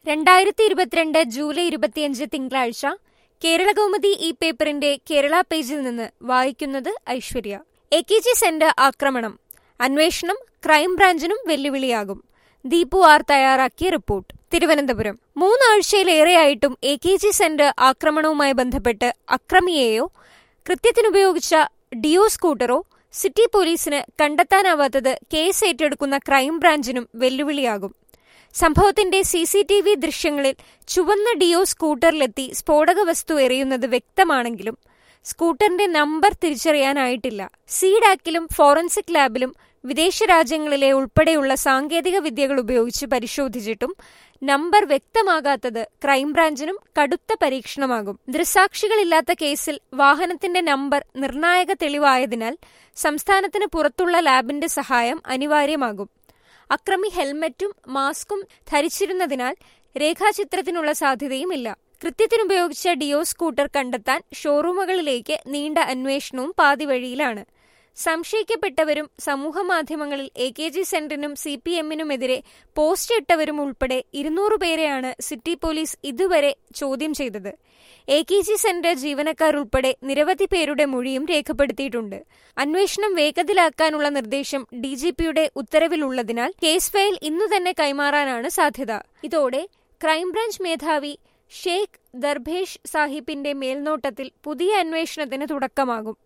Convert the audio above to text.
രണ്ടായിരത്തി ഇരുപത്തിരണ്ട് ജൂലൈ ഇരുപത്തിയഞ്ച് തിങ്കളാഴ്ച കേരളകൗമുദി ഈ പേപ്പറിന്റെ കേരള പേജിൽ നിന്ന് വായിക്കുന്നത് Aishwarya A K G centre ആക്രമണം അന്വേഷണം ക്രൈംബ്രാഞ്ചിനും വെല്ലുവിളിയാകും ദീപു ആർ തയ്യാറാക്കിയ റിപ്പോർട്ട് തിരുവനന്തപുരം മൂന്നാഴ്ചയിലേറെയായിട്ടും എ കെ ജി സെന്റർ ആക്രമണവുമായി ബന്ധപ്പെട്ട് അക്രമിയെയോ കൃത്യത്തിനുപയോഗിച്ച ഡിയോ സ്കൂട്ടറോ സിറ്റി പോലീസിന് കണ്ടെത്താനാവാത്തത് കേസ് ഏറ്റെടുക്കുന്ന ക്രൈംബ്രാഞ്ചിനും വെല്ലുവിളിയാകും സംഭവത്തിന്റെ സി സി ടി വി ദൃശ്യങ്ങളിൽ ചുവന്ന ഡിയോ സ്കൂട്ടറിലെത്തി സ്ഫോടക വസ്തു എറിയുന്നത് വ്യക്തമാണെങ്കിലും സ്കൂട്ടറിന്റെ നമ്പർ തിരിച്ചറിയാനായിട്ടില്ല സീഡാക്കിലും ഫോറൻസിക് ലാബിലും വിദേശ രാജ്യങ്ങളിലെ ഉൾപ്പെടെയുള്ള സാങ്കേതിക വിദ്യകൾ ഉപയോഗിച്ച് പരിശോധിച്ചിട്ടും നമ്പർ വ്യക്തമാകാത്തത് ക്രൈംബ്രാഞ്ചിനും കടുത്ത പരീക്ഷണമാകും ദൃസാക്ഷികളില്ലാത്ത കേസിൽ വാഹനത്തിന്റെ നമ്പർ നിർണായക തെളിവായതിനാൽ സംസ്ഥാനത്തിന് പുറത്തുള്ള ലാബിന്റെ സഹായം അനിവാര്യമാകും അക്രമി ഹെൽമറ്റും മാസ്കും ധരിച്ചിരുന്നതിനാൽ രേഖാചിത്രത്തിനുള്ള സാധ്യതയുമില്ല കൃത്യത്തിനുപയോഗിച്ച ഡിയോ സ്കൂട്ടർ കണ്ടെത്താൻ ഷോറൂമുകളിലേക്ക് നീണ്ട അന്വേഷണവും പാതിവഴിയിലാണ് സംശയിക്കപ്പെട്ടവരും സമൂഹമാധ്യമങ്ങളിൽ എ കെ ജി സെന്ററിനും സി പി എമ്മിനുമെതിരെ പോസ്റ്റ് ഇട്ടവരും ഉൾപ്പെടെ ഇരുന്നൂറ് പേരെയാണ് സിറ്റി പോലീസ് ഇതുവരെ ചോദ്യം ചെയ്തത് എ കെ ജി സെന്റർ ജീവനക്കാരുൾപ്പെടെ നിരവധി പേരുടെ മൊഴിയും രേഖപ്പെടുത്തിയിട്ടുണ്ട് അന്വേഷണം വേഗത്തിലാക്കാനുള്ള നിർദ്ദേശം ഡി ജി പിയുടെ ഉത്തരവിലുള്ളതിനാൽ കേസ് ഫയൽ ഇന്നു തന്നെ കൈമാറാനാണ് സാധ്യത ഇതോടെ ക്രൈംബ്രാഞ്ച് മേധാവി ഷെയ്ഖ് ദർഭേഷ് സാഹിബിന്റെ മേൽനോട്ടത്തിൽ പുതിയ അന്വേഷണത്തിന് തുടക്കമാകും